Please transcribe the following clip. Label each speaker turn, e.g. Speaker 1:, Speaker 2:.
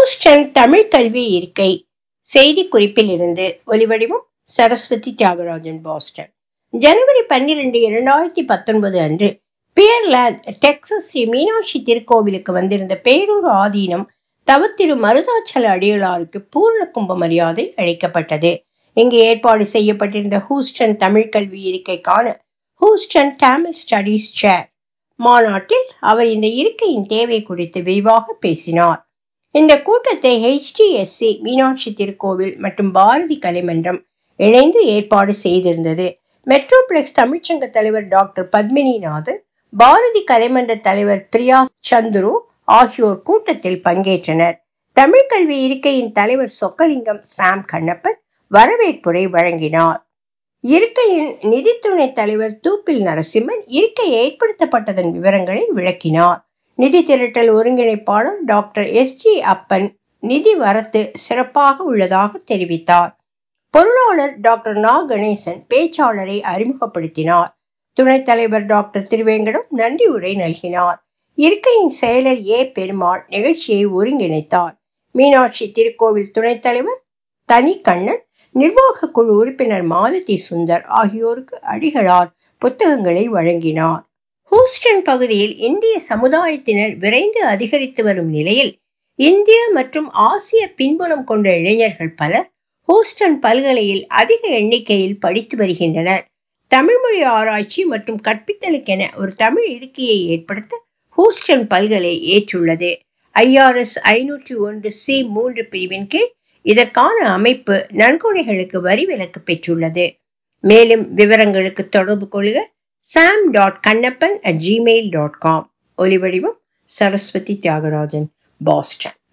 Speaker 1: Houston Tamil கல்வி இருக்கை செய்தி குறிப்பில் இருந்து ஒலிவடிவம் சரஸ்வதி தியாகராஜன் பாஸ்டன் ஜனவரி பன்னிரண்டு இரண்டாயிரத்தி பத்தொன்பது அன்று பியர்லேண்ட் டெக்சஸ் ஸ்ரீ மீனாட்சி திருக்கோவிலுக்கு வந்திருந்த பேரூர் ஆதீனம் தவத்திரு மருதாச்சல அடிகளாருக்கு பூர்ண கும்ப மரியாதை அளிக்கப்பட்டது இங்கு ஏற்பாடு செய்யப்பட்டிருந்த ஹூஸ்டன் தமிழ் கல்வி இருக்கைக்கான ஹூஸ்டன் தமிழ் ஸ்டடீஸ் சேர் மாநாட்டில் அவர் இந்த இருக்கையின் தேவை குறித்து விரிவாக பேசினார் இந்த கூட்டத்தை ஹெச்டிஎஸ்சி மீனாட்சி திருக்கோவில் மற்றும் பாரதி கலைமன்றம் இணைந்து ஏற்பாடு செய்திருந்தது மெட்ரோபிளெக்ஸ் தமிழ்ச்சங்க தலைவர் டாக்டர் பத்மினிநாதன் பாரதி கலைமன்ற தலைவர் பிரியா சந்துரு ஆகியோர் கூட்டத்தில் பங்கேற்றனர் தமிழ் கல்வி இருக்கையின் தலைவர் சொக்கலிங்கம் சாம் கண்ணப்பன் வரவேற்புரை வழங்கினார் இருக்கையின் நிதி துணை தலைவர் தூப்பில் நரசிம்மன் இருக்கை ஏற்படுத்தப்பட்டதன் விவரங்களை விளக்கினார் நிதி திரட்டல் ஒருங்கிணைப்பாளர் டாக்டர் எஸ் ஜி அப்பன் நிதி வரத்து சிறப்பாக உள்ளதாக தெரிவித்தார் பொருளாளர் டாக்டர் நா கணேசன் பேச்சாளரை அறிமுகப்படுத்தினார் துணைத் தலைவர் டாக்டர் திருவேங்கடம் நன்றி உரை நல்கினார் இருக்கையின் செயலர் ஏ பெருமாள் நிகழ்ச்சியை ஒருங்கிணைத்தார் மீனாட்சி திருக்கோவில் துணைத் தலைவர் தனி கண்ணன் நிர்வாக குழு உறுப்பினர் மாலதி சுந்தர் ஆகியோருக்கு அடிகளார் புத்தகங்களை வழங்கினார் ஹூஸ்டன் பகுதியில் இந்திய சமுதாயத்தினர் விரைந்து அதிகரித்து வரும் நிலையில் இந்திய மற்றும் ஆசிய பின்புலம் கொண்ட இளைஞர்கள் பலர் ஹூஸ்டன் பல்கலையில் அதிக எண்ணிக்கையில் படித்து வருகின்றனர் தமிழ்மொழி ஆராய்ச்சி மற்றும் கற்பித்தலுக்கென ஒரு தமிழ் இருக்கையை ஏற்படுத்த ஹூஸ்டன் பல்கலை ஏற்றுள்ளது ஐஆர்எஸ் ஐநூற்றி ஒன்று சி மூன்று பிரிவின் கீழ் இதற்கான அமைப்பு நன்கொடைகளுக்கு வரி விலக்கு பெற்றுள்ளது மேலும் விவரங்களுக்கு தொடர்பு கொள்க Sam dot Kannappan at Gmail dot com ஒலிவடிவம் சரஸ்வதி தியாகராஜன் பாஸ்டன்